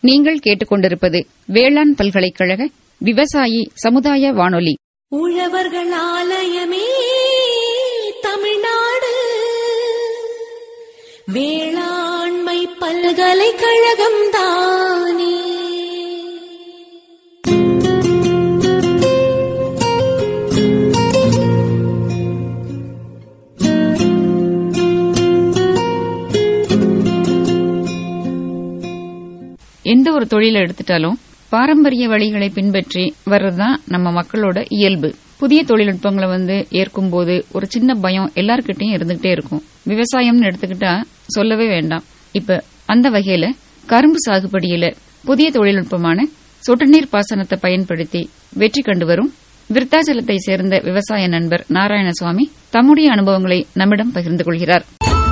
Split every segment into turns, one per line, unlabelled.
நீங்கள் கேட்டுக்கொண்டிருப்பது வேளாண் பல்கலைக்கழக விவசாயி சமுதாய வானொலி
உழவர்கள் ஆலயமே தமிழ்நாடு வேளாண்மை பல்கலைக்கழகம் தானே
எந்த ஒரு தொழிலை எடுத்துட்டாலும் பாரம்பரிய வழிகளை பின்பற்றி வர்றதுதான் நம்ம மக்களோட இயல்பு புதிய தொழில்நுட்பங்களை வந்து ஏற்கும்போது ஒரு சின்ன பயம் எல்லார்கிட்டயும் இருந்துகிட்டே இருக்கும் விவசாயம்னு எடுத்துக்கிட்டா சொல்லவே வேண்டாம் இப்ப அந்த வகையில கரும்பு சாகுபடியில புதிய தொழில்நுட்பமான சொட்டு நீர் பாசனத்தை பயன்படுத்தி வெற்றி கண்டு வரும் விருத்தாச்சலத்தை சேர்ந்த விவசாய நண்பர் நாராயணசுவாமி தம்முடைய அனுபவங்களை நம்மிடம் பகிர்ந்து கொள்கிறார்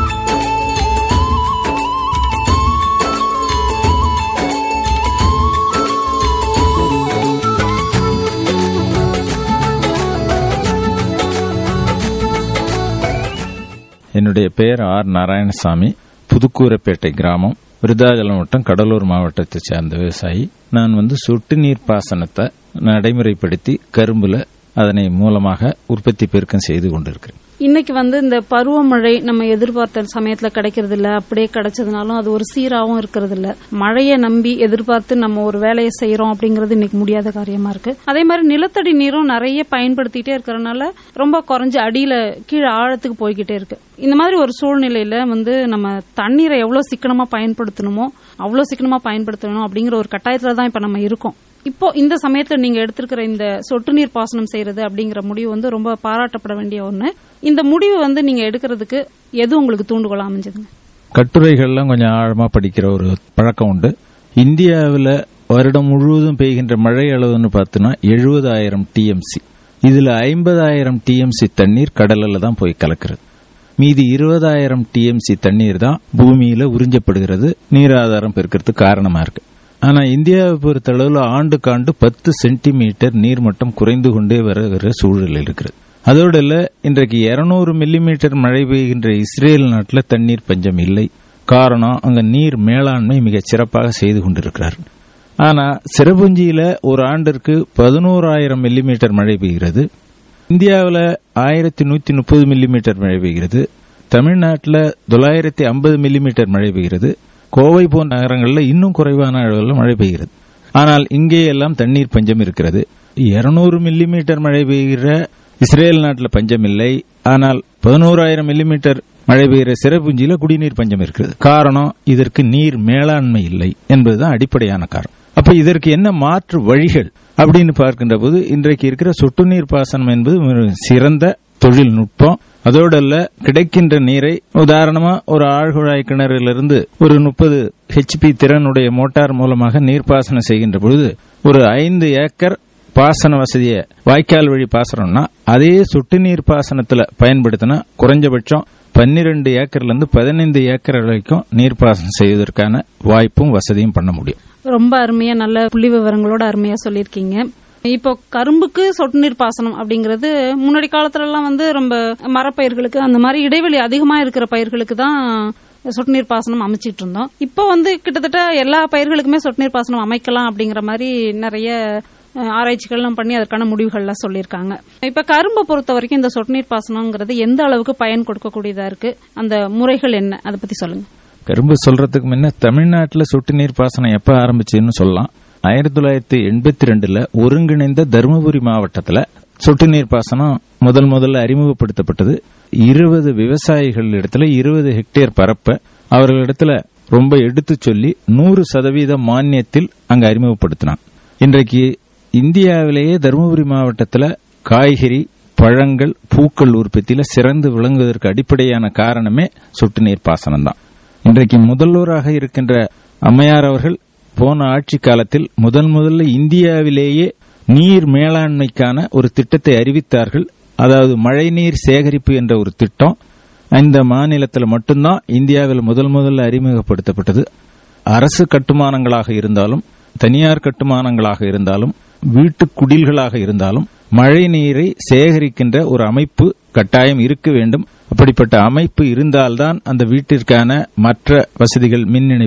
என்னுடைய பெயர் ஆர் நாராயணசாமி புதுக்கூரப்பேட்டை கிராமம் விருதாச்சலம் வட்டம் கடலூர் மாவட்டத்தை சேர்ந்த விவசாயி நான் வந்து சொட்டு நீர் பாசனத்தை நடைமுறைப்படுத்தி கரும்புல அதனை மூலமாக உற்பத்தி பெருக்கம் செய்து கொண்டிருக்கிறேன்
இன்னைக்கு வந்து இந்த பருவமழை நம்ம எதிர்பார்த்த சமயத்துல கிடைக்கிறது இல்ல அப்படியே கிடைச்சதுனாலும் அது ஒரு சீராவும் இருக்கிறது இல்ல மழையை நம்பி எதிர்பார்த்து நம்ம ஒரு வேலையை செய்யறோம் அப்படிங்கறது இன்னைக்கு முடியாத காரியமா இருக்கு அதே மாதிரி நிலத்தடி நீரும் நிறைய பயன்படுத்திட்டே இருக்கறனால ரொம்ப குறைஞ்ச அடியில கீழே ஆழத்துக்கு போய்கிட்டே இருக்கு இந்த மாதிரி ஒரு சூழ்நிலையில வந்து நம்ம தண்ணீரை எவ்வளவு சிக்கனமா பயன்படுத்தணுமோ அவ்வளவு சிக்கனமா பயன்படுத்தணும் அப்படிங்கிற ஒரு கட்டாயத்துல தான் இப்ப நம்ம இருக்கோம் இப்போ இந்த சமயத்துல நீங்க எடுத்திருக்கிற இந்த சொட்டு நீர் பாசனம் செய்யறது அப்படிங்கிற முடிவு வந்து ரொம்ப பாராட்டப்பட வேண்டிய ஒண்ணு இந்த முடிவு வந்து நீங்க எடுக்கிறதுக்கு எது உங்களுக்கு தூண்டுகோலா அமைஞ்சதுங்க
கட்டுரைகள்லாம் கொஞ்சம் ஆழமா படிக்கிற ஒரு பழக்கம் உண்டு இந்தியாவில் வருடம் முழுவதும் பெய்கின்ற மழை அளவுன்னு பார்த்தோன்னா எழுபதாயிரம் டிஎம்சி இதுல ஐம்பதாயிரம் டிஎம்சி தண்ணீர் கடல்ல தான் போய் கலக்கிறது மீதி இருபதாயிரம் டிஎம்சி தண்ணீர் தான் பூமியில உறிஞ்சப்படுகிறது நீராதாரம் பெருக்கிறதுக்கு காரணமா இருக்கு ஆனா இந்தியாவை பொறுத்தளவில் ஆண்டுக்காண்டு பத்து சென்டிமீட்டர் நீர்மட்டம் குறைந்து கொண்டே வருகிற சூழல் இருக்கிறது அதோட இல்ல இன்றைக்கு இருநூறு மில்லிமீட்டர் மழை பெய்கின்ற இஸ்ரேல் நாட்டில் தண்ணீர் பஞ்சம் இல்லை காரணம் அங்க நீர் மேலாண்மை மிகச் சிறப்பாக செய்து கொண்டிருக்கிறார் ஆனா சிறபுஞ்சியில ஒரு ஆண்டிற்கு பதினோராயிரம் மில்லிமீட்டர் மழை பெய்கிறது இந்தியாவில் ஆயிரத்தி நூத்தி முப்பது மில்லிமீட்டர் மழை பெய்கிறது தமிழ்நாட்டில் தொள்ளாயிரத்தி ஐம்பது மில்லிமீட்டர் மழை பெய்கிறது கோவை போன்ற நகரங்களில் இன்னும் குறைவான அளவில் மழை பெய்கிறது ஆனால் இங்கே எல்லாம் தண்ணீர் பஞ்சம் இருக்கிறது இருநூறு மில்லிமீட்டர் மழை பெய்கிற இஸ்ரேல் நாட்டில் பஞ்சம் இல்லை ஆனால் பதினோராயிரம் மில்லிமீட்டர் மழை பெய்கிற சிறப்புஞ்சியில குடிநீர் பஞ்சம் இருக்கிறது காரணம் இதற்கு நீர் மேலாண்மை இல்லை என்பதுதான் அடிப்படையான காரணம் அப்ப இதற்கு என்ன மாற்று வழிகள் அப்படின்னு பார்க்கின்ற போது இன்றைக்கு இருக்கிற சொட்டு நீர் பாசனம் என்பது ஒரு சிறந்த தொழில்நுட்பம் அதோடு அல்ல கிடைக்கின்ற நீரை உதாரணமா ஒரு ஆழ்குழாய் கிணறிலிருந்து ஒரு முப்பது ஹெச்பி திறனுடைய மோட்டார் மூலமாக நீர்ப்பாசனம் செய்கின்ற பொழுது ஒரு ஐந்து ஏக்கர் பாசன வசதியை வாய்க்கால் வழி பாசனம்னா அதே சொட்டு நீர் பாசனத்துல பயன்படுத்தினா குறைஞ்சபட்சம் பன்னிரண்டு ஏக்கர்ல இருந்து பதினைந்து ஏக்கர் வரைக்கும் நீர்ப்பாசனம் செய்வதற்கான வாய்ப்பும் வசதியும் பண்ண முடியும்
ரொம்ப அருமையா நல்ல புள்ளி விவரங்களோட அருமையா சொல்லியிருக்கீங்க இப்போ கரும்புக்கு சொட்டு நீர் பாசனம் அப்படிங்கிறது முன்னாடி காலத்துல எல்லாம் வந்து ரொம்ப மரப்பயிர்களுக்கு அந்த மாதிரி இடைவெளி அதிகமா இருக்கிற பயிர்களுக்கு தான் சொட்டு நீர் பாசனம் அமைச்சிட்டு இருந்தோம் இப்போ வந்து கிட்டத்தட்ட எல்லா பயிர்களுக்குமே சொட்டு நீர் பாசனம் அமைக்கலாம் அப்படிங்கிற மாதிரி நிறைய அஹ், ஆராய்ச்சிகள்லாம் பண்ணி அதற்கான முடிவுகள்லாம் சொல்லியிருக்காங்க இப்ப கரும்பை பொறுத்த வரைக்கும் இந்த சொட்டு நீர் பாசனம்ங்கிறது எந்த அளவுக்கு பயன் கொடுக்கக்கூடியதா இருக்கு அந்த முறைகள் என்ன அதை பத்தி சொல்லுங்க
கரும்பு சொல்றதுக்கு முன்ன தமிழ்நாட்டில் சொட்டு நீர் பாசனம் எப்ப ஆரம்பிச்சுன்னு சொல்லலாம் ஆயிரத்தி தொள்ளாயிரத்தி எண்பத்தி ரெண்டுல ஒருங்கிணைந்த தருமபுரி மாவட்டத்துல சொட்டு நீர் பாசனம் முதல் முதல்ல அறிமுகப்படுத்தப்பட்டது இருபது விவசாயிகள் இடத்துல இருபது ஹெக்டேர் பரப்ப அவர்களிடத்துல ரொம்ப எடுத்து சொல்லி நூறு சதவீத மானியத்தில் அங்க அறிமுகப்படுத்தினான் இன்றைக்கு இந்தியாவிலேயே தருமபுரி மாவட்டத்துல காய்கறி பழங்கள் பூக்கள் உற்பத்தியில சிறந்து விளங்குவதற்கு அடிப்படையான காரணமே சொட்டு நீர் பாசனம் தான் இன்றைக்கு முதல்வராக இருக்கின்ற அம்மையார் அவர்கள் போன ஆட்சி காலத்தில் முதன் முதல்ல இந்தியாவிலேயே நீர் மேலாண்மைக்கான ஒரு திட்டத்தை அறிவித்தார்கள் அதாவது மழைநீர் சேகரிப்பு என்ற ஒரு திட்டம் இந்த மாநிலத்தில் மட்டும்தான் இந்தியாவில் முதல் முதல்ல அறிமுகப்படுத்தப்பட்டது அரசு கட்டுமானங்களாக இருந்தாலும் தனியார் கட்டுமானங்களாக இருந்தாலும் வீட்டு குடில்களாக இருந்தாலும் மழை நீரை சேகரிக்கின்ற ஒரு அமைப்பு கட்டாயம் இருக்க வேண்டும் அப்படிப்பட்ட அமைப்பு இருந்தால்தான் அந்த வீட்டிற்கான மற்ற வசதிகள் மின் இணைப்போ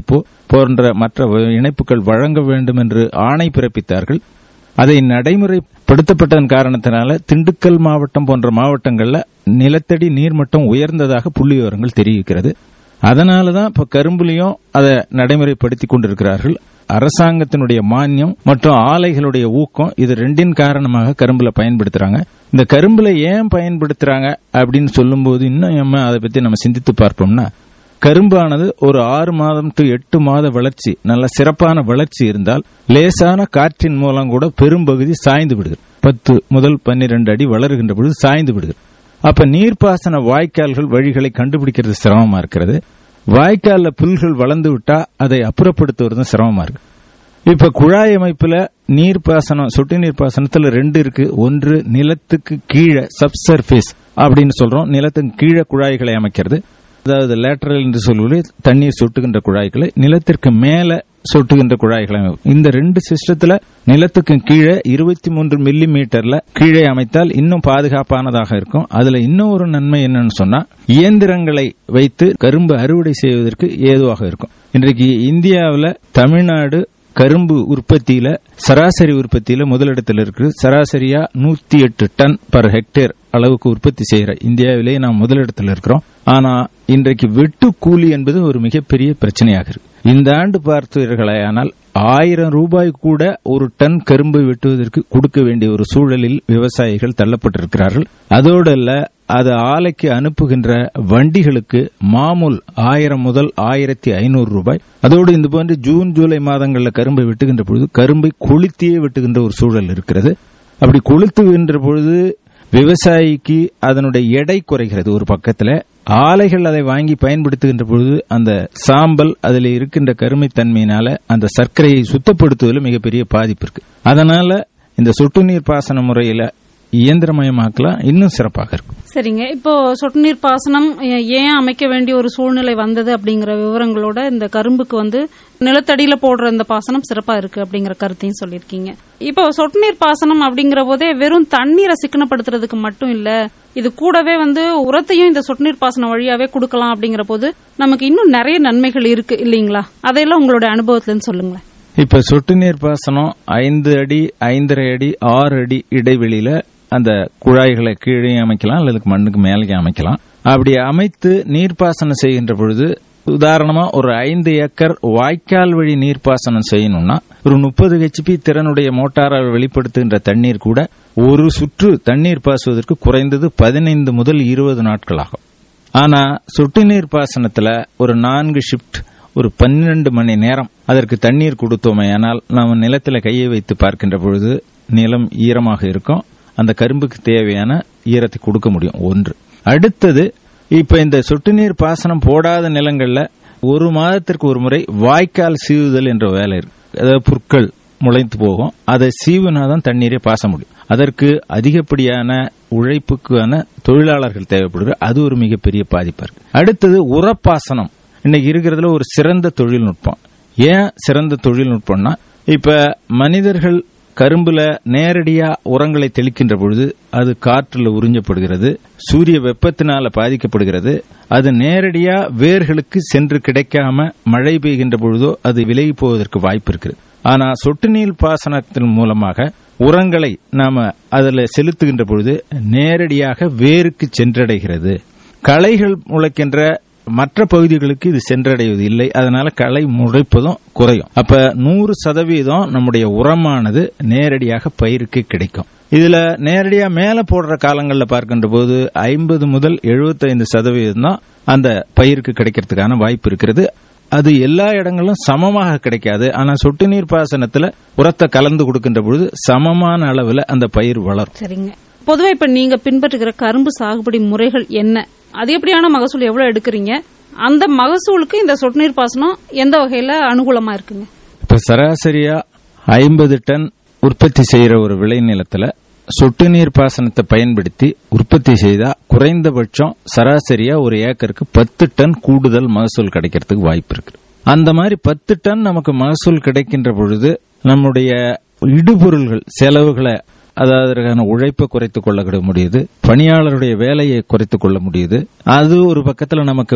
போன்ற மற்ற இணைப்புகள் வழங்க வேண்டும் என்று ஆணை பிறப்பித்தார்கள் அதை நடைமுறைப்படுத்தப்பட்டதன் காரணத்தினால திண்டுக்கல் மாவட்டம் போன்ற மாவட்டங்கள்ல நிலத்தடி நீர்மட்டம் உயர்ந்ததாக புள்ளி விவரங்கள் தெரிவிக்கிறது அதனாலதான் இப்ப கரும்புலையும் அதை நடைமுறைப்படுத்தி கொண்டிருக்கிறார்கள் அரசாங்கத்தினுடைய மானியம் மற்றும் ஆலைகளுடைய ஊக்கம் இது ரெண்டின் காரணமாக கரும்புல பயன்படுத்துறாங்க இந்த கரும்புல ஏன் பயன்படுத்துறாங்க அப்படின்னு சொல்லும்போது இன்னும் நம்ம அதை பத்தி நம்ம சிந்தித்து பார்ப்போம்னா கரும்பானது ஒரு ஆறு மாதம் டு எட்டு மாத வளர்ச்சி நல்ல சிறப்பான வளர்ச்சி இருந்தால் லேசான காற்றின் மூலம் கூட பெரும்பகுதி சாய்ந்து விடுகிறது பத்து முதல் பன்னிரண்டு அடி வளருகின்ற பொழுது சாய்ந்து விடுகிறது அப்ப நீர்ப்பாசன வாய்க்கால்கள் வழிகளை கண்டுபிடிக்கிறது சிரமமா இருக்கிறது வாய்க்கால்ல புல்கள் வளர்ந்து விட்டா அதை அப்புறப்படுத்துவதும் சிரமமா இருக்கு இப்ப குழாய் அமைப்புல நீர்ப்பாசனம் சொட்டு நீர்ப்பாசனத்துல ரெண்டு இருக்கு ஒன்று நிலத்துக்கு கீழே சப்சர்ஃபேஸ் அப்படின்னு சொல்றோம் நிலத்துக்கு கீழே குழாய்களை அமைக்கிறது அதாவது லேட்டரல் என்று சொல்வது தண்ணீர் சொட்டுகின்ற குழாய்களை நிலத்திற்கு மேல சொட்டுகின்ற குழாய்களை அமைக்கும். இந்த ரெண்டு சிஸ்டத்துல நிலத்துக்கு கீழே இருபத்தி மூன்று மில்லி மீட்டர்ல கீழே அமைத்தால் இன்னும் பாதுகாப்பானதாக இருக்கும் அதுல இன்னும் ஒரு நன்மை என்னன்னு சொன்னா இயந்திரங்களை வைத்து கரும்பு அறுவடை செய்வதற்கு ஏதுவாக இருக்கும் இன்றைக்கு இந்தியாவில் தமிழ்நாடு கரும்பு உற்பத்தியில சராசரி உற்பத்தியில முதலிடத்தில் இருக்கு சராசரியா நூத்தி எட்டு டன் பர் ஹெக்டேர் அளவுக்கு உற்பத்தி செய்யற இந்தியாவிலேயே நாம் முதலிடத்தில் இருக்கிறோம் ஆனா இன்றைக்கு வெட்டு கூலி என்பது ஒரு மிகப்பெரிய பிரச்சனையாக இருக்கு இந்த ஆண்டு பார்த்தீர்களானால் ஆயிரம் ரூபாய் கூட ஒரு டன் கரும்பை வெட்டுவதற்கு கொடுக்க வேண்டிய ஒரு சூழலில் விவசாயிகள் தள்ளப்பட்டிருக்கிறார்கள் அதோடு அல்ல அது ஆலைக்கு அனுப்புகின்ற வண்டிகளுக்கு மாமூல் ஆயிரம் முதல் ஆயிரத்தி ஐநூறு ரூபாய் அதோடு இந்த போன்ற ஜூன் ஜூலை மாதங்களில் கரும்பை வெட்டுகின்ற பொழுது கரும்பை கொளுத்தியே வெட்டுகின்ற ஒரு சூழல் இருக்கிறது அப்படி கொளுத்துகின்ற பொழுது விவசாயிக்கு அதனுடைய எடை குறைகிறது ஒரு பக்கத்துல ஆலைகள் அதை வாங்கி பயன்படுத்துகின்ற பொழுது அந்த சாம்பல் அதில் இருக்கின்ற கருமைத்தன்மையினால அந்த சர்க்கரையை சுத்தப்படுத்துவதில் மிகப்பெரிய பாதிப்பு இருக்கு அதனால இந்த சொட்டு நீர் பாசன முறையில இயந்திரமயமாக்கலாம் இன்னும் சிறப்பாக இருக்கும்
சரிங்க இப்போ சொட்டு நீர் பாசனம் ஏ- ஏன் அமைக்க வேண்டிய ஒரு சூழ்நிலை வந்தது அப்படிங்கிற விவரங்களோட இந்த கரும்புக்கு வந்து நிலத்தடியில போடுற இந்த பாசனம் சிறப்பா இருக்கு அப்படிங்கிற கருத்தையும் சொல்லியிருக்கீங்க இப்போ சொட்டு நீர் பாசனம் அப்படிங்கிற போதே வெறும் தண்ணீரை சிக்கனப்படுத்துறதுக்கு மட்டும் இல்ல இது கூடவே வந்து உரத்தையும் இந்த சொட்டு நீர் பாசனம் வழியாவே கொடுக்கலாம் அப்படிங்கிற போது நமக்கு இன்னும் நிறைய நன்மைகள் இருக்கு இல்லீங்களா அதையெல்லாம் உங்களுடைய அனுபவத்துல இருந்து சொல்லுங்களேன்
இப்ப சொட்டு நீர் பாசனம் ஐந்து அடி ஐந்தரை அடி ஆறு அடி இடைவெளியில அந்த குழாய்களை கீழே அமைக்கலாம் அல்லது மண்ணுக்கு மேலே அமைக்கலாம் அப்படி அமைத்து நீர்ப்பாசனம் செய்கின்ற பொழுது உதாரணமா ஒரு ஐந்து ஏக்கர் வாய்க்கால் வழி நீர்ப்பாசனம் செய்யணும்னா ஒரு முப்பது ஹெச்பி திறனுடைய மோட்டாரால் வெளிப்படுத்துகின்ற தண்ணீர் கூட ஒரு சுற்று தண்ணீர் பாசுவதற்கு குறைந்தது பதினைந்து முதல் இருபது நாட்கள் ஆகும் ஆனா சொட்டு நீர் பாசனத்துல ஒரு நான்கு ஷிப்ட் ஒரு பன்னிரண்டு மணி நேரம் அதற்கு தண்ணீர் கொடுத்தோமேயானால் நாம் நிலத்தில் கையை வைத்து பார்க்கின்ற பொழுது நிலம் ஈரமாக இருக்கும் அந்த கரும்புக்கு தேவையான ஈரத்தை கொடுக்க முடியும் ஒன்று அடுத்தது இப்ப இந்த சொட்டு நீர் பாசனம் போடாத நிலங்கள்ல ஒரு மாதத்திற்கு ஒரு முறை வாய்க்கால் சீவுதல் என்ற வேலை இருக்கு அதாவது புற்கள் முளைத்து போகும் அதை சீவுனாதான் தண்ணீரை பாச முடியும் அதற்கு அதிகப்படியான உழைப்புக்கான தொழிலாளர்கள் தேவைப்படுகிறது அது ஒரு மிகப்பெரிய பாதிப்பா இருக்கு அடுத்தது உரப்பாசனம் இன்னைக்கு இருக்கிறதுல ஒரு சிறந்த தொழில்நுட்பம் ஏன் சிறந்த தொழில்நுட்பம்னா இப்ப மனிதர்கள் கரும்புல நேரடியா உரங்களை தெளிக்கின்ற பொழுது அது காற்றுல உறிஞ்சப்படுகிறது சூரிய வெப்பத்தினால பாதிக்கப்படுகிறது அது நேரடியா வேர்களுக்கு சென்று கிடைக்காம மழை பெய்கின்ற பொழுதோ அது விலகி போவதற்கு வாய்ப்பு இருக்குது ஆனா சொட்டு நீர் பாசனத்தின் மூலமாக உரங்களை நாம அதுல செலுத்துகின்ற பொழுது நேரடியாக வேருக்கு சென்றடைகிறது களைகள் முளைக்கின்ற மற்ற பகுதிகளுக்கு இது சென்றடைவது இல்லை அதனால களை முளைப்பதும் குறையும் அப்ப நூறு சதவீதம் நம்முடைய உரமானது நேரடியாக பயிருக்கு கிடைக்கும் இதுல நேரடியா மேல போடுற காலங்களில் பார்க்கின்ற போது ஐம்பது முதல் 75% சதவீதம் தான் அந்த பயிருக்கு கிடைக்கிறதுக்கான வாய்ப்பு இருக்கிறது அது எல்லா இடங்களும் சமமாக கிடைக்காது ஆனா சொட்டு நீர் பாசனத்துல உரத்தை கலந்து கொடுக்கின்ற பொழுது சமமான அளவுல அந்த பயிர் வளரும்
சரிங்க பொதுவா இப்ப நீங்க பின்பற்றுகிற கரும்பு சாகுபடி முறைகள் என்ன அதிகப்படியான மகசூல் எவ்வளவு எடுக்கிறீங்க அந்த மகசூலுக்கு இந்த சொட்டு நீர் பாசனம் எந்த வகையில அனுகூலமா இருக்குங்க
இப்ப சராசரியா ஐம்பது டன் உற்பத்தி செய்யற ஒரு விளைநிலத்துல சொட்டு நீர் பாசனத்தை பயன்படுத்தி உற்பத்தி செய்தா குறைந்தபட்சம் சராசரியா ஒரு ஏக்கருக்கு பத்து டன் கூடுதல் மகசூல் கிடைக்கிறதுக்கு வாய்ப்பு இருக்கு அந்த மாதிரி பத்து டன் நமக்கு மகசூல் கிடைக்கின்ற பொழுது நம்முடைய இடுபொருள்கள் செலவுகளை அதாவது அதற்கான உழைப்பை குறைத்துக் கொள்ள முடியுது பணியாளருடைய வேலையை குறைத்துக் கொள்ள முடியுது அது ஒரு பக்கத்துல நமக்கு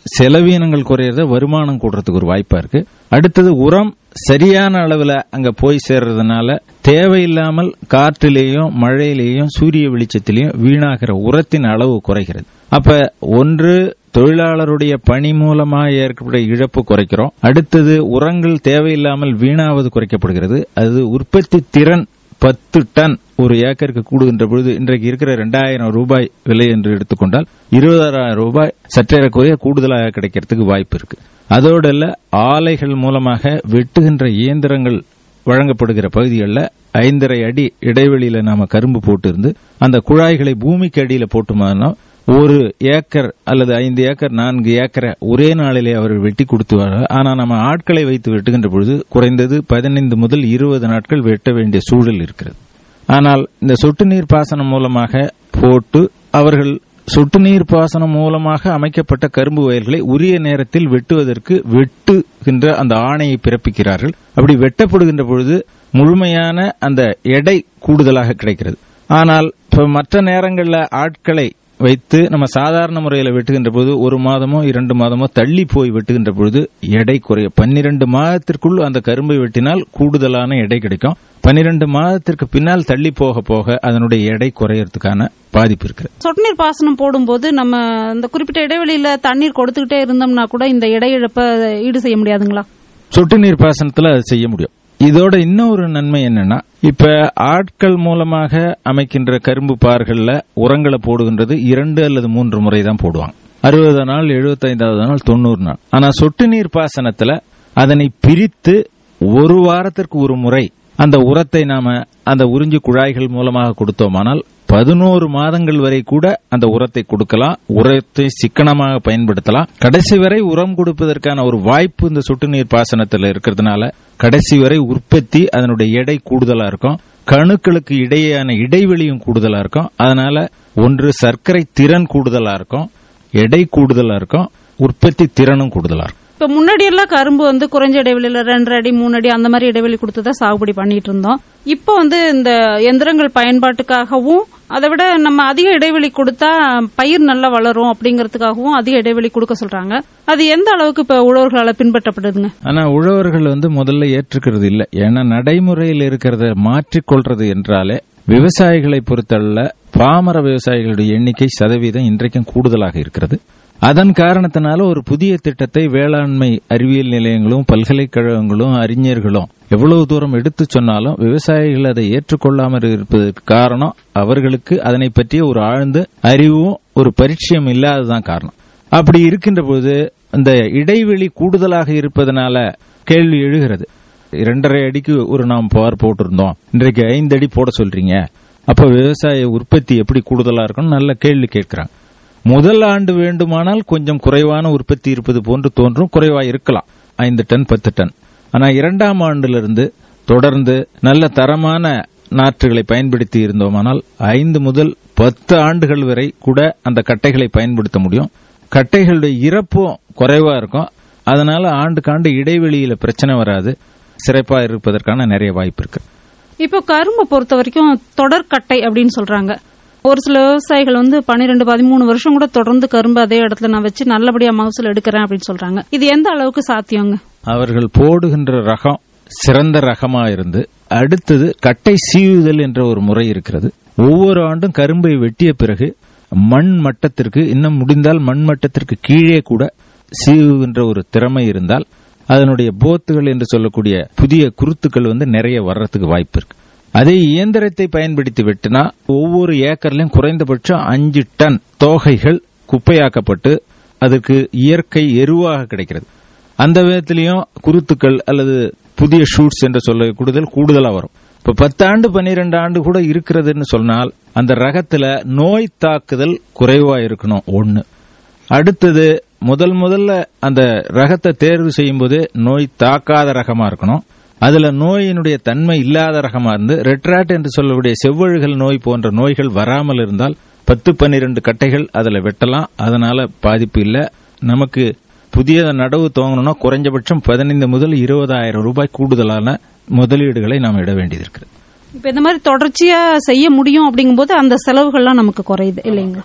செலவீனங்கள் குறையறத வருமானம் கூடுறதுக்கு ஒரு வாய்ப்பா இருக்கு அடுத்தது உரம் சரியான அளவுல அங்க போய் சேர்றதுனால தேவையில்லாமல் காற்றிலேயும் மழையிலேயும் சூரிய வெளிச்சத்திலையும் வீணாகிற உரத்தின் அளவு குறைகிறது அப்ப ஒன்று தொழிலாளருடைய பணி மூலமா ஏற்பட்ட இழப்பு குறைக்கிறோம் அடுத்தது உரங்கள் தேவையில்லாமல் வீணாவது குறைக்கப்படுகிறது அது உற்பத்தி திறன் பத்து டன் ஒரு ஏக்கருக்கு கூடுகின்ற பொழுது இன்றைக்கு இருக்கிற இரண்டாயிரம் ரூபாய் விலை என்று எடுத்துக்கொண்டால் இருபதாயிரம் ரூபாய் சற்றேறக்குறைய கூடுதலாக கிடைக்கிறதுக்கு வாய்ப்பு இருக்கு அதோடு இல்ல ஆலைகள் மூலமாக வெட்டுகின்ற இயந்திரங்கள் வழங்கப்படுகிற பகுதிகளில் ஐந்தரை அடி இடைவெளியில நாம கரும்பு போட்டு இருந்து அந்த குழாய்களை பூமிக்கு அடியில போட்டுமானா ஒரு ஏக்கர் அல்லது ஐந்து ஏக்கர் நான்கு ஏக்கரை ஒரே நாளிலே அவர்கள் வெட்டி கொடுத்துவார்கள் ஆனா நம்ம ஆட்களை வைத்து வெட்டுகின்ற பொழுது குறைந்தது பதினைந்து முதல் இருபது நாட்கள் வெட்ட வேண்டிய சூழல் இருக்கிறது ஆனால் இந்த சொட்டு நீர் பாசனம் மூலமாக போட்டு அவர்கள் சொட்டு நீர் பாசனம் மூலமாக அமைக்கப்பட்ட கரும்பு வயல்களை உரிய நேரத்தில் வெட்டுவதற்கு வெட்டுகின்ற அந்த ஆணையை பிறப்பிக்கிறார்கள் அப்படி வெட்டப்படுகின்ற பொழுது முழுமையான அந்த எடை கூடுதலாக கிடைக்கிறது ஆனால் இப்ப மற்ற நேரங்களில் ஆட்களை வைத்து நம்ம சாதாரண முறையில் வெட்டுகின்ற போது ஒரு மாதமோ இரண்டு மாதமோ தள்ளி போய் வெட்டுகின்ற பொழுது எடை குறைய பன்னிரண்டு மாதத்திற்குள் அந்த கரும்பை வெட்டினால் கூடுதலான எடை கிடைக்கும் பன்னிரண்டு மாதத்திற்கு பின்னால் தள்ளி போக போக அதனுடைய எடை குறையறதுக்கான பாதிப்பு இருக்கிறது
சொட்டு நீர் பாசனம் போடும்போது நம்ம இந்த குறிப்பிட்ட இடைவெளியில தண்ணீர் கொடுத்துக்கிட்டே இருந்தோம்னா கூட இந்த இடை இழப்பை ஈடு செய்ய முடியாதுங்களா
சொட்டு நீர் பாசனத்துல அது செய்ய முடியும் இதோட இன்னொரு நன்மை என்னன்னா இப்ப ஆட்கள் மூலமாக அமைக்கின்ற கரும்பு பார்கள்ல உரங்களை போடுகின்றது இரண்டு அல்லது மூன்று முறை தான் போடுவாங்க அறுபது நாள் எழுபத்தைந்தாவது நாள் தொண்ணூறு நாள் ஆனா சொட்டு நீர் பாசனத்துல அதனை பிரித்து ஒரு வாரத்திற்கு ஒரு முறை அந்த உரத்தை நாம அந்த உறிஞ்சி குழாய்கள் மூலமாக கொடுத்தோமானால் பதினோரு மாதங்கள் வரை கூட அந்த உரத்தை கொடுக்கலாம் உரத்தை சிக்கனமாக பயன்படுத்தலாம் கடைசி வரை உரம் கொடுப்பதற்கான ஒரு வாய்ப்பு இந்த சொட்டு நீர் பாசனத்தில் இருக்கிறதுனால கடைசி வரை உற்பத்தி அதனுடைய எடை கூடுதலா இருக்கும் கணுக்களுக்கு இடையேயான இடைவெளியும் கூடுதலா இருக்கும் அதனால ஒன்று சர்க்கரை திறன் கூடுதலா இருக்கும் எடை கூடுதலா இருக்கும் உற்பத்தி திறனும் கூடுதலா இருக்கும்
இப்ப முன்னாடி எல்லாம் கரும்பு வந்து குறைஞ்ச இடைவெளியில ரெண்டரை அடி மூணு அடி அந்த மாதிரி இடைவெளி கொடுத்து தான் சாகுபடி பண்ணிட்டு இருந்தோம் இப்போ வந்து இந்த எந்திரங்கள் பயன்பாட்டுக்காகவும் அதை விட நம்ம அதிக இடைவெளி கொடுத்தா பயிர் நல்லா வளரும் அப்படிங்கறதுக்காகவும் அதிக இடைவெளி கொடுக்க சொல்றாங்க அது எந்த அளவுக்கு இப்ப உழவர்களால பின்பற்றப்படுதுங்க
ஆனா உழவர்கள் வந்து முதல்ல ஏற்றுக்கிறது இல்ல ஏன்னா நடைமுறையில் இருக்கிறத மாற்றிக்கொள்றது என்றாலே விவசாயிகளை பொறுத்தளவுல பாமர விவசாயிகளுடைய எண்ணிக்கை சதவீதம் இன்றைக்கும் கூடுதலாக இருக்கிறது அதன் காரணத்தினால ஒரு புதிய திட்டத்தை வேளாண்மை அறிவியல் நிலையங்களும் பல்கலைக்கழகங்களும் அறிஞர்களும் எவ்வளவு தூரம் எடுத்து சொன்னாலும் விவசாயிகள் அதை ஏற்றுக்கொள்ளாமல் இருப்பதற்கு காரணம் அவர்களுக்கு அதனை பற்றிய ஒரு ஆழ்ந்த அறிவும் ஒரு பரிச்சயம் இல்லாததான் காரணம் அப்படி இருக்கின்ற போது இந்த இடைவெளி கூடுதலாக இருப்பதனால கேள்வி எழுகிறது இரண்டரை அடிக்கு ஒரு நாம் பவர் போட்டிருந்தோம் இன்றைக்கு ஐந்து அடி போட சொல்றீங்க அப்ப விவசாய உற்பத்தி எப்படி கூடுதலா இருக்கும் நல்ல கேள்வி கேட்கிறாங்க முதல் ஆண்டு வேண்டுமானால் கொஞ்சம் குறைவான உற்பத்தி இருப்பது போன்று தோன்றும் குறைவா இருக்கலாம் ஐந்து டன் பத்து டன் ஆனா இரண்டாம் ஆண்டிலிருந்து தொடர்ந்து நல்ல தரமான நாற்றுகளை பயன்படுத்தி இருந்தோமானால் ஐந்து முதல் பத்து ஆண்டுகள் வரை கூட அந்த கட்டைகளை பயன்படுத்த முடியும் கட்டைகளுடைய இறப்பும் குறைவா இருக்கும் அதனால ஆண்டுக்காண்டு இடைவெளியில பிரச்சனை வராது சிறப்பா இருப்பதற்கான நிறைய வாய்ப்பு இருக்கு
இப்போ கரும்பை பொறுத்த வரைக்கும் தொடர்கட்டை அப்படின்னு சொல்றாங்க ஒரு சில விவசாயிகள் வந்து பன்னிரெண்டு பதிமூணு வருஷம் கூட தொடர்ந்து கரும்பு அதே இடத்துல நான் வச்சு நல்லபடியா மகசூல் எடுக்கிறேன் அப்படின்னு சொல்றாங்க இது எந்த அளவுக்கு சாத்தியங்க
அவர்கள் போடுகின்ற ரகம் சிறந்த ரகமா இருந்து அடுத்தது கட்டை சீவுதல் என்ற ஒரு முறை இருக்கிறது ஒவ்வொரு ஆண்டும் கரும்பை வெட்டிய பிறகு மண் மட்டத்திற்கு இன்னும் முடிந்தால் மண் மட்டத்திற்கு கீழே கூட சீவுகின்ற ஒரு திறமை இருந்தால் அதனுடைய போத்துகள் என்று சொல்லக்கூடிய புதிய குருத்துக்கள் வந்து நிறைய வர்றதுக்கு வாய்ப்பு இருக்கு அதே இயந்திரத்தை பயன்படுத்தி வெட்டினா ஒவ்வொரு ஏக்கர்லயும் குறைந்தபட்சம் அஞ்சு டன் தோகைகள் குப்பையாக்கப்பட்டு அதற்கு இயற்கை எருவாக கிடைக்கிறது அந்த விதத்திலையும் குருத்துக்கள் அல்லது புதிய ஷூட்ஸ் என்று சொல்ல கூடுதல் கூடுதலா வரும் இப்ப பத்தாண்டு பன்னிரெண்டு ஆண்டு கூட இருக்கிறதுன்னு சொன்னால் அந்த ரகத்துல நோய் தாக்குதல் குறைவா இருக்கணும் ஒண்ணு அடுத்தது முதல் முதல்ல அந்த ரகத்தை தேர்வு செய்யும் போது நோய் தாக்காத ரகமா இருக்கணும் அதுல நோயினுடைய தன்மை இல்லாத ரகமா இருந்து ரெட்ராட் என்று சொல்லக்கூடிய செவ்வழுகள் நோய் போன்ற நோய்கள் வராமல் இருந்தால் பத்து பன்னிரண்டு கட்டைகள் அதுல வெட்டலாம் அதனால பாதிப்பு இல்ல நமக்கு புதிய நடவு துவங்கணும்னா குறைஞ்சபட்சம் பதினைந்து முதல் இருபதாயிரம் ரூபாய் கூடுதலான முதலீடுகளை நாம் இட வேண்டியது இருக்கு
இப்ப இந்த மாதிரி தொடர்ச்சியா செய்ய முடியும் அப்படிங்கும்போது அந்த செலவுகள்லாம் நமக்கு குறையுது இல்லைங்களா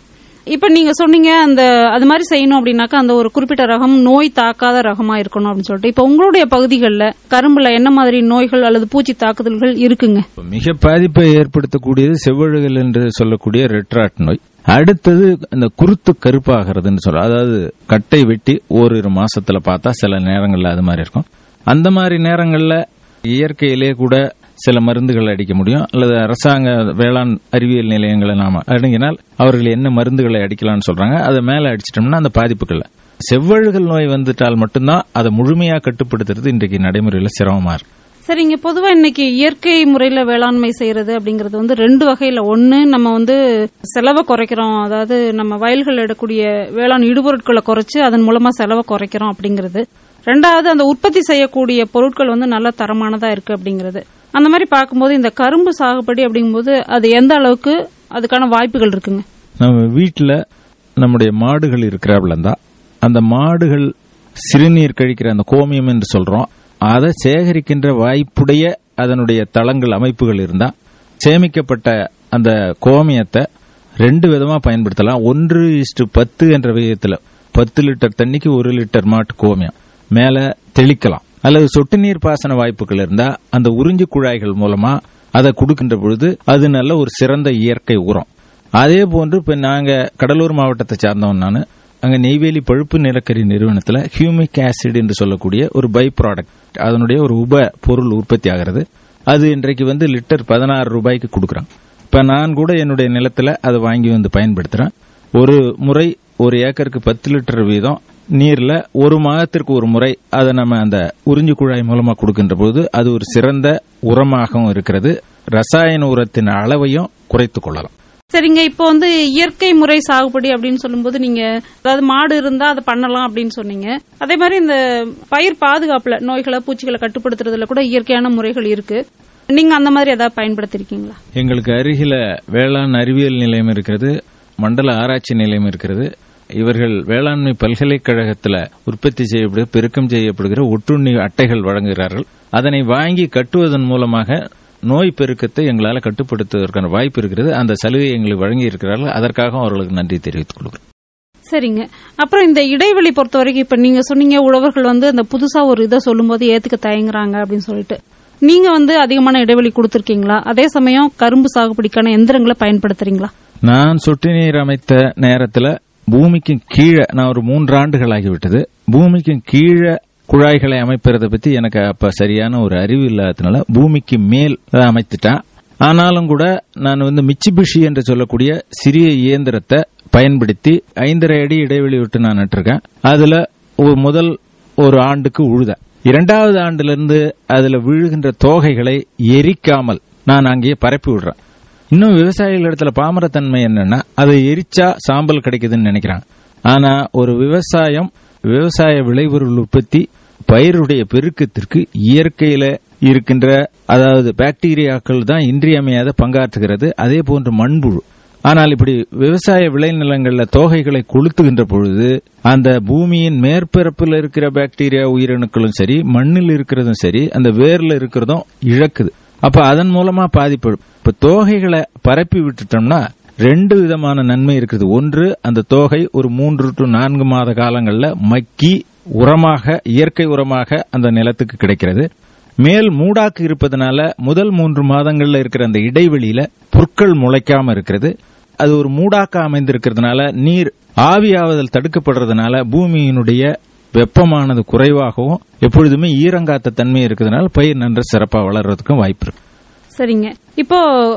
இப்ப நீங்க சொன்னீங்க அந்த அது மாதிரி செய்யணும் அப்படின்னாக்கா அந்த ஒரு குறிப்பிட்ட ரகம் நோய் தாக்காத ரகமா இருக்கணும் அப்படின்னு சொல்லிட்டு இப்ப உங்களுடைய பகுதிகளில் கரும்புல என்ன மாதிரி நோய்கள் அல்லது பூச்சி தாக்குதல்கள் இருக்குங்க
மிக பாதிப்பை ஏற்படுத்தக்கூடியது செவ்வழுகல் என்று சொல்லக்கூடிய ரெட்ராட் நோய் அடுத்தது இந்த குருத்து கருப்பாகிறதுன்னு சொல்ற அதாவது கட்டை வெட்டி ஓரிரு மாசத்துல பார்த்தா சில நேரங்கள்ல அது மாதிரி இருக்கும் அந்த மாதிரி நேரங்கள்ல இயற்கையிலே கூட சில மருந்துகள் அடிக்க முடியும் அல்லது அரசாங்க வேளாண் அறிவியல் நிலையங்களை நாம அணுகினால் அவர்கள் என்ன மருந்துகளை அடிக்கலாம்னு சொல்றாங்க அதை மேல அடிச்சிட்டோம்னா அந்த பாதிப்புகள் இல்ல. செவ்வழுகல் நோய் வந்துட்டால் மட்டும்தான் அதை முழுமையா கட்டுப்படுத்துறது இன்றைக்கு நடைமுறையில சிரமமா இருக்கு
சரிங்க பொதுவா இன்னைக்கு இயற்கை முறையில வேளாண்மை செய்யறது அப்படிங்கறது வந்து ரெண்டு வகையில ஒண்ணு நம்ம வந்து செலவை குறைக்கிறோம் அதாவது நம்ம வயல்கள் எடுக்கக்கூடிய வேளாண் இடுபொருட்களை குறைச்சு அதன் மூலமா செலவை குறைக்கிறோம் அப்படிங்கிறது ரெண்டாவது அந்த உற்பத்தி செய்யக்கூடிய பொருட்கள் வந்து நல்ல தரமானதா இருக்கு அப்படிங்கிறது அந்த மாதிரி பார்க்கும்போது இந்த கரும்பு சாகுபடி அப்படிங்கும்போது அது எந்த அளவுக்கு அதுக்கான வாய்ப்புகள் இருக்குங்க
நம்ம வீட்டில் நம்முடைய மாடுகள் இருக்கிறாப்புல இருந்தா அந்த மாடுகள் சிறுநீர் கழிக்கிற அந்த கோமியம் என்று சொல்றோம் அதை சேகரிக்கின்ற வாய்ப்புடைய அதனுடைய தளங்கள் அமைப்புகள் இருந்தா சேமிக்கப்பட்ட அந்த கோமியத்தை ரெண்டு விதமா பயன்படுத்தலாம் ஒன்று இஸ்டு பத்து என்ற விகிதத்தில் பத்து லிட்டர் தண்ணிக்கு ஒரு லிட்டர் மாட்டு கோமியம் மேல தெளிக்கலாம் அல்லது சொட்டு நீர் பாசன வாய்ப்புகள் இருந்தா அந்த உறிஞ்சு குழாய்கள் மூலமா அதை கொடுக்கின்ற பொழுது அது நல்ல ஒரு சிறந்த இயற்கை உரம் அதே போன்று இப்ப நாங்க கடலூர் மாவட்டத்தை சார்ந்தவன் நான் அங்க நெய்வேலி பழுப்பு நிலக்கரி நிறுவனத்துல ஹியூமிக் ஆசிட் என்று சொல்லக்கூடிய ஒரு பை ப்ராடக்ட் அதனுடைய ஒரு உப பொருள் உற்பத்தி ஆகிறது அது இன்றைக்கு வந்து லிட்டர் பதினாறு ரூபாய்க்கு கொடுக்குறாங்க இப்ப நான் கூட என்னுடைய நிலத்துல அதை வாங்கி வந்து பயன்படுத்துறேன் ஒரு முறை ஒரு ஏக்கருக்கு பத்து லிட்டர் வீதம் நீர்ல ஒரு மாதத்திற்கு ஒரு முறை அதை நம்ம அந்த உறிஞ்சு குழாய் மூலமா கொடுக்கின்ற போது அது ஒரு சிறந்த உரமாகவும் இருக்கிறது ரசாயன உரத்தின் அளவையும் குறைத்துக் கொள்ளலாம்
சரிங்க இப்போ வந்து இயற்கை முறை சாகுபடி அப்படின்னு சொல்லும்போது நீங்க அதாவது மாடு இருந்தா அதை பண்ணலாம் அப்படின்னு சொன்னீங்க அதே மாதிரி இந்த பயிர் பாதுகாப்புல நோய்களை பூச்சிகளை கட்டுப்படுத்துறதுல கூட இயற்கையான முறைகள் இருக்கு நீங்க அந்த மாதிரி ஏதாவது பயன்படுத்திருக்கீங்களா
எங்களுக்கு அருகில வேளாண் அறிவியல் நிலையம் இருக்கிறது மண்டல ஆராய்ச்சி நிலையம் இருக்கிறது இவர்கள் வேளாண்மை பல்கலைக்கழகத்தில் உற்பத்தி செய்யப்படுகிற பெருக்கம் செய்யப்படுகிற ஒட்டுண்ணி அட்டைகள் வழங்குகிறார்கள் அதனை வாங்கி கட்டுவதன் மூலமாக நோய் பெருக்கத்தை எங்களால் கட்டுப்படுத்துவதற்கான வாய்ப்பு இருக்கிறது அந்த சலுகை எங்களுக்கு வழங்கி இருக்கிறார்கள் அதற்காக அவர்களுக்கு நன்றி தெரிவித்துக் கொள்கிறோம்
சரிங்க அப்புறம் இந்த இடைவெளி பொறுத்த வரைக்கும் இப்ப நீங்க சொன்னீங்க உழவர்கள் வந்து அந்த புதுசா ஒரு இதை சொல்லும்போது ஏத்துக்க தயங்குறாங்க அப்படின்னு சொல்லிட்டு நீங்க வந்து அதிகமான இடைவெளி கொடுத்திருக்கீங்களா அதே சமயம் கரும்பு சாகுபடிக்கான எந்திரங்களை பயன்படுத்துறீங்களா
நான் சொட்டு நீர் அமைத்த நேரத்தில் பூமிக்கு கீழே நான் ஒரு மூன்று ஆண்டுகள் ஆகிவிட்டது பூமிக்கு கீழே குழாய்களை அமைப்பதை பத்தி எனக்கு அப்ப சரியான ஒரு அறிவு இல்லாததுனால பூமிக்கு மேல் அதை அமைத்துட்டேன் ஆனாலும் கூட நான் வந்து மிச்சிபிஷி என்று சொல்லக்கூடிய சிறிய இயந்திரத்தை பயன்படுத்தி ஐந்தரை அடி இடைவெளி விட்டு நான் நட்டிருக்கேன் அதுல ஒரு முதல் ஒரு ஆண்டுக்கு உழுத இரண்டாவது ஆண்டிலிருந்து அதுல விழுகின்ற தோகைகளை எரிக்காமல் நான் அங்கேயே பரப்பி விடுறேன் இன்னும் விவசாயிகள் இடத்துல பாமரத்தன்மை என்னன்னா அதை எரிச்சா சாம்பல் கிடைக்குதுன்னு நினைக்கிறாங்க ஆனா ஒரு விவசாயம் விவசாய விளைபொருள் உற்பத்தி பயிருடைய பெருக்கத்திற்கு இயற்கையில இருக்கின்ற அதாவது பாக்டீரியாக்கள் தான் இன்றியமையாத பங்காற்றுகிறது அதே போன்று மண்புழு ஆனால் இப்படி விவசாய விளைநிலங்கள்ல தோகைகளை கொளுத்துகின்ற பொழுது அந்த பூமியின் மேற்பரப்பில் இருக்கிற பாக்டீரியா உயிரணுக்களும் சரி மண்ணில் இருக்கிறதும் சரி அந்த வேர்ல இருக்கிறதும் இழக்குது அப்ப அதன் மூலமா பாதிப்பு இப்ப தோகைகளை பரப்பி விட்டுட்டோம்னா ரெண்டு விதமான நன்மை இருக்குது ஒன்று அந்த தோகை ஒரு மூன்று டு நான்கு மாத காலங்கள்ல மக்கி உரமாக இயற்கை உரமாக அந்த நிலத்துக்கு கிடைக்கிறது மேல் மூடாக்கு இருப்பதனால முதல் மூன்று மாதங்கள்ல இருக்கிற அந்த இடைவெளியில புற்கள் முளைக்காம இருக்கிறது அது ஒரு மூடாக்க அமைந்திருக்கிறதுனால நீர் ஆவியாவதல் தடுக்கப்படுறதுனால பூமியினுடைய வெப்பமானது குறைவாகவும் எப்பொழுதுமே ஈரங்காத்த தன்மை இருக்கிறதுனால பயிர் நன்று சிறப்பா வளர்றதுக்கும் வாய்ப்பு இருக்கு
சரிங்க இப்போ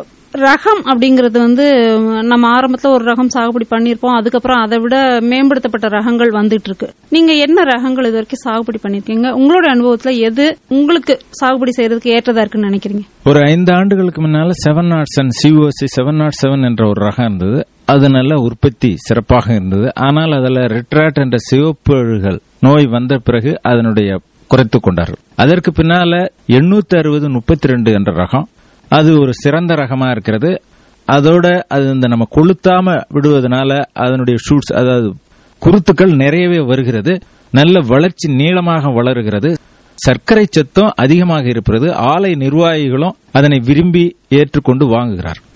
ரகம் அப்படிங்கறது வந்து நம்ம ஆரம்பத்துல ஒரு ரகம் சாகுபடி பண்ணிருப்போம் அதுக்கப்புறம் அதை விட மேம்படுத்தப்பட்ட ரகங்கள் வந்துட்டு இருக்கு நீங்க என்ன ரகங்கள் இது வரைக்கும் சாகுபடி பண்ணிருக்கீங்க உங்களோட அனுபவத்துல எது உங்களுக்கு சாகுபடி செய்யறதுக்கு ஏற்றதா இருக்குன்னு நினைக்கிறீங்க
ஒரு ஐந்து ஆண்டுகளுக்கு முன்னால seven nought seven C O C seven nought seven என்ற ஒரு ரகம் இருந்தது அது நல்ல உற்பத்தி சிறப்பாக இருந்தது ஆனால் அதில் ரிட்ராட் என்ற சிவப்புகள் நோய் வந்த பிறகு அதனுடைய குறைத்து கொண்டார்கள் அதற்கு பின்னால எண்ணூத்தி அறுபது முப்பத்தி ரெண்டு என்ற ரகம் அது ஒரு சிறந்த ரகமா இருக்கிறது அதோட அது இந்த நம்ம கொளுத்தாம விடுவதனால அதனுடைய ஷூட்ஸ் அதாவது குருத்துக்கள் நிறையவே வருகிறது நல்ல வளர்ச்சி நீளமாக வளருகிறது சர்க்கரை சத்தம் அதிகமாக இருப்பது ஆலை நிர்வாகிகளும் அதனை விரும்பி ஏற்றுக்கொண்டு வாங்குகிறார்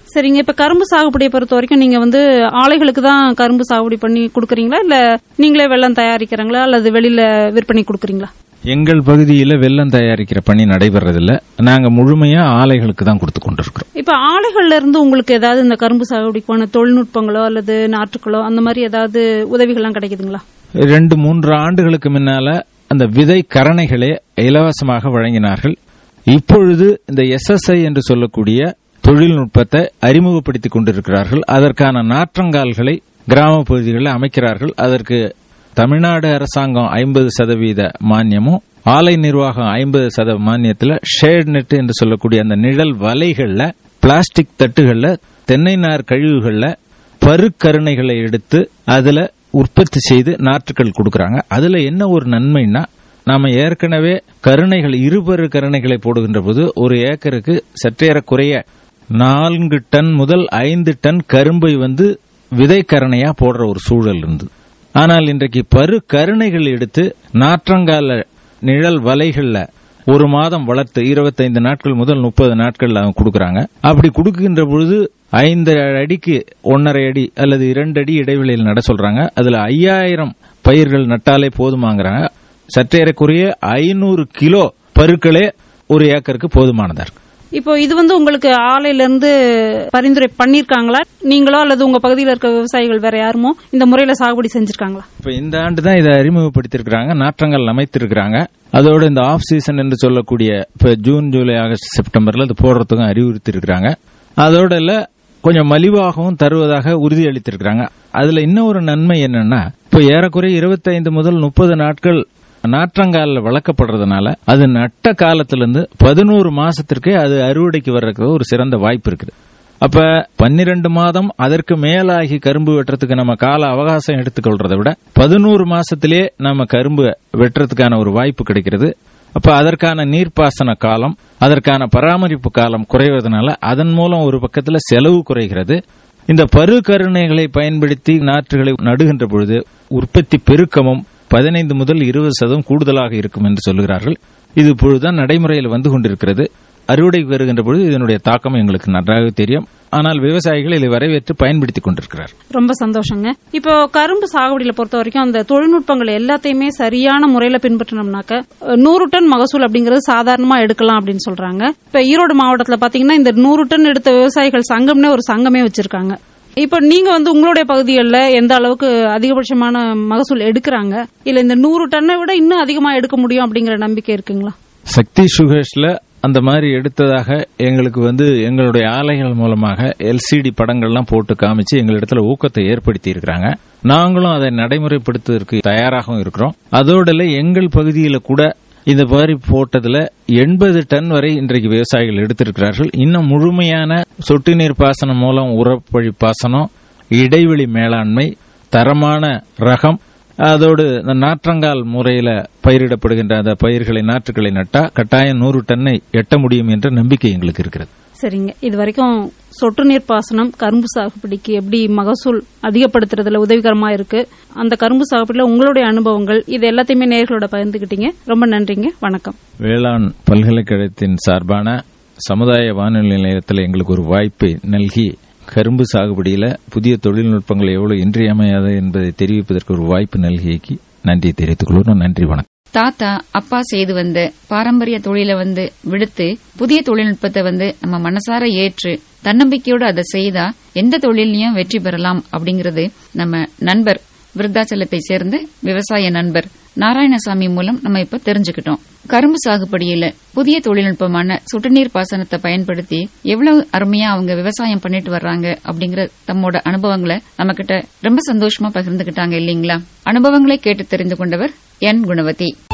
சரிங்க இப்ப கரும்பு சாகுபடியை பொறுத்த வரைக்கும் நீங்க வந்து ஆலைகளுக்கு தான் கரும்பு சாகுபடி பண்ணி கொடுக்கறீங்களா இல்ல நீங்களே வெள்ளம் தயாரிக்கிறீங்களா அல்லது வெளியில விற்பனை கொடுக்கறீங்களா
எங்கள் பகுதியில வெல்லம் தயாரிக்கிற பணி நடைபெறதில்ல நாங்க முழுமையா ஆலைகளுக்கு தான் கொடுத்து கொண்டிருக்கிறோம்
இப்ப ஆலைகள்ல இருந்து உங்களுக்கு ஏதாவது இந்த கரும்பு சாகுபடிக்கான தொழில்நுட்பங்களோ அல்லது நாற்றுகளோ அந்த மாதிரி ஏதாவது உதவிகள்லாம் கிடைக்குதுங்களா
ரெண்டு மூன்று ஆண்டுகளுக்கு முன்னால அந்த விதை கரணைகளே இலவசமாக வழங்கினார்கள் இப்பொழுது இந்த எஸ்எஸ்ஐ என்று சொல்லக்கூடிய தொழில்நுட்பத்தை அறிமுகப்படுத்திக் கொண்டிருக்கிறார்கள் அதற்கான நாற்றங்கால்களை கிராம பகுதிகளில் அமைக்கிறார்கள் அதற்கு தமிழ்நாடு அரசாங்கம் ஐம்பது சதவீத மானியமும் ஆலை நிர்வாகம் ஐம்பது சதவீத மானியத்தில் ஷேட் நெட் என்று சொல்லக்கூடிய அந்த நிழல் வலைகள்ல பிளாஸ்டிக் தட்டுகள்ல தென்னை நார் கழிவுகள்ல பருக்கருணைகளை எடுத்து அதுல உற்பத்தி செய்து நாற்றுக்கள் கொடுக்கறாங்க அதுல என்ன ஒரு நன்மைன்னா நாம ஏற்கனவே கருணைகள் இருபரு கருணைகளை போடுகின்ற போது ஒரு ஏக்கருக்கு சற்றேறக்குறைய நான்கு டன் முதல் ஐந்து டன் கரும்பை வந்து விதை கரணையா போடுற ஒரு சூழல் இருந்தது ஆனால் இன்றைக்கு பரு கருணைகள் எடுத்து நாற்றங்கால நிழல் வலைகள்ல ஒரு மாதம் வளர்த்து இருபத்தைந்து நாட்கள் முதல் முப்பது நாட்கள் அவங்க கொடுக்கறாங்க அப்படி கொடுக்கின்ற பொழுது ஐந்து அடிக்கு ஒன்னரை அடி அல்லது இரண்டு அடி இடைவெளியில் நட சொல்றாங்க அதுல ஐயாயிரம் பயிர்கள் நட்டாலே போதுமாங்கறாங்க சற்றேறக்குறைய ஐநூறு கிலோ பருக்களே ஒரு ஏக்கருக்கு போதுமானதா இருக்கு
இப்போ இது வந்து உங்களுக்கு ஆலையில இருந்து பரிந்துரை பண்ணிருக்காங்களா நீங்களோ அல்லது உங்க பகுதியில் இருக்க விவசாயிகள் வேற யாருமோ இந்த முறையில சாகுபடி செஞ்சிருக்காங்களா
இப்ப இந்த ஆண்டு தான் இதை அறிமுகப்படுத்தியிருக்கிறாங்க நாற்றங்கள் அமைத்திருக்கிறாங்க அதோட இந்த ஆஃப் சீசன் என்று சொல்லக்கூடிய இப்ப ஜூன் ஜூலை ஆகஸ்ட் செப்டம்பர்ல அது போடுறதுக்கும் அறிவுறுத்தி இருக்கிறாங்க அதோட இல்ல கொஞ்சம் மலிவாகவும் தருவதாக உறுதி அளித்திருக்கிறாங்க அதுல இன்னொரு நன்மை என்னன்னா இப்ப ஏறக்குறைய இருபத்தைந்து முதல் முப்பது நாட்கள் நாற்றங்காலில் வளர்க்கப்படுறதுனால அது நட்ட காலத்திலிருந்து பதினோரு மாசத்திற்கே அது அறுவடைக்கு வர்றதுக்கு ஒரு சிறந்த வாய்ப்பு இருக்குது அப்ப பன்னிரண்டு மாதம் அதற்கு மேலாகி கரும்பு வெட்டுறதுக்கு நம்ம கால அவகாசம் எடுத்துக்கொள்றதை விட பதினோரு மாசத்திலே நம்ம கரும்பு வெட்டுறதுக்கான ஒரு வாய்ப்பு கிடைக்கிறது அப்ப அதற்கான நீர்ப்பாசன காலம் அதற்கான பராமரிப்பு காலம் குறைவதனால அதன் மூலம் ஒரு பக்கத்துல செலவு குறைகிறது இந்த பரு கருணைகளை பயன்படுத்தி நாற்றுகளை நடுகின்ற பொழுது உற்பத்தி பெருக்கமும் பதினைந்து முதல் இருபது சதவீதம் கூடுதலாக இருக்கும் என்று சொல்கிறார்கள் இது இப்பொழுதுதான் நடைமுறையில் வந்து கொண்டிருக்கிறது அறுவடை வருகின்ற பொழுது இதனுடைய தாக்கம் எங்களுக்கு நன்றாக தெரியும் ஆனால் விவசாயிகள் இதை வரவேற்று பயன்படுத்திக் கொண்டிருக்கிறார்
ரொம்ப சந்தோஷங்க இப்போ கரும்பு சாகுபடியில பொறுத்த வரைக்கும் அந்த தொழில்நுட்பங்கள் எல்லாத்தையுமே சரியான முறையில பின்பற்றினோம்னாக்க அஹ், நூறு டன் மகசூல் அப்படிங்கறது சாதாரணமா எடுக்கலாம் அப்படின்னு சொல்றாங்க இப்ப ஈரோடு மாவட்டத்துல பாத்தீங்கன்னா இந்த நூறு டன் எடுத்த விவசாயிகள் சங்கம்னே ஒரு சங்கமே வச்சிருக்காங்க இப்ப நீங்க வந்து உங்களுடைய பகுதிகளில் எந்த அளவுக்கு அதிகபட்சமான மகசூல் எடுக்கிறாங்க இல்ல இந்த நூறு டன்னை விட இன்னும் அதிகமா எடுக்க முடியும் அப்படிங்கிற நம்பிக்கை இருக்குங்களா
சக்தி சுகேஷ்ல அந்த மாதிரி எடுத்ததாக எங்களுக்கு வந்து எங்களுடைய ஆலைகள் மூலமாக எல்சிடி படங்கள்லாம் போட்டு காமிச்சு எங்களிடத்துல ஊக்கத்தை ஏற்படுத்தி இருக்கிறாங்க நாங்களும் அதை நடைமுறைப்படுத்துவதற்கு தயாராகவும் இருக்கிறோம் அதோட இல்ல எங்கள் பகுதியில கூட இந்த மாதிரி போட்டதுல எண்பது டன் வரை இன்றைக்கு விவசாயிகள் எடுத்திருக்கிறார்கள் இன்னும் முழுமையான சொட்டு நீர் பாசனம் மூலம் உரப்பழி பாசனம் இடைவெளி மேலாண்மை தரமான ரகம் அதோடு இந்த நாற்றங்கால் முறையில பயிரிடப்படுகின்ற அந்த பயிர்களை நாற்றுகளை நட்டா கட்டாயம் நூறு டன்னை எட்ட முடியும் என்ற நம்பிக்கை எங்களுக்கு இருக்கிறது
சரிங்க இது வரைக்கும் சொட்டு நீர் பாசனம் கரும்பு சாகுபடிக்கு எப்படி மகசூல் அதிகப்படுத்துறதுல உதவிகரமா இருக்கு அந்த கரும்பு சாகுபடியில உங்களுடைய அனுபவங்கள் இது எல்லாத்தையுமே நேர்களோட பகிர்ந்துக்கிட்டீங்க ரொம்ப நன்றிங்க வணக்கம்
வேளாண் பல்கலைக்கழகத்தின் சார்பான சமுதாய வானொலி நிலையத்தில் எங்களுக்கு ஒரு வாய்ப்பை நல்கி கரும்பு சாகுபடியில புதிய தொழில்நுட்பங்கள் எவ்வளவு இன்றியமையாது என்பதை தெரிவிப்பதற்கு ஒரு வாய்ப்பு நல்கியக்கு நன்றி தெரிவித்துக் கொள்கிறோம் நன்றி வணக்கம்
தாத்தா அப்பா செய்து வந்த பாரம்பரிய தொழிலை வந்து விடுத்து புதிய தொழில்நுட்பத்தை வந்து நம்ம மனசார ஏற்று தன்னம்பிக்கையோடு அதை செய்தா எந்த தொழிலையும் வெற்றி பெறலாம் அப்படிங்கறது நம்ம நண்பர் விருத்தாச்சலத்தை சேர்ந்த விவசாய நண்பர் நாராயணசாமி மூலம் நம்ம இப்ப தெரிஞ்சுக்கிட்டோம் கரும்பு சாகுபடியில புதிய தொழில்நுட்பமான சொட்டுநீர் பாசனத்தை பயன்படுத்தி எவ்வளவு அருமையா அவங்க விவசாயம் பண்ணிட்டு வர்றாங்க அப்படிங்கிற தம்மோட அனுபவங்களை நம்ம கிட்ட ரொம்ப சந்தோஷமா பகிர்ந்துகிட்டாங்க இல்லீங்களா அனுபவங்களை கேட்டு தெரிந்து கொண்டவர் என் குணவதி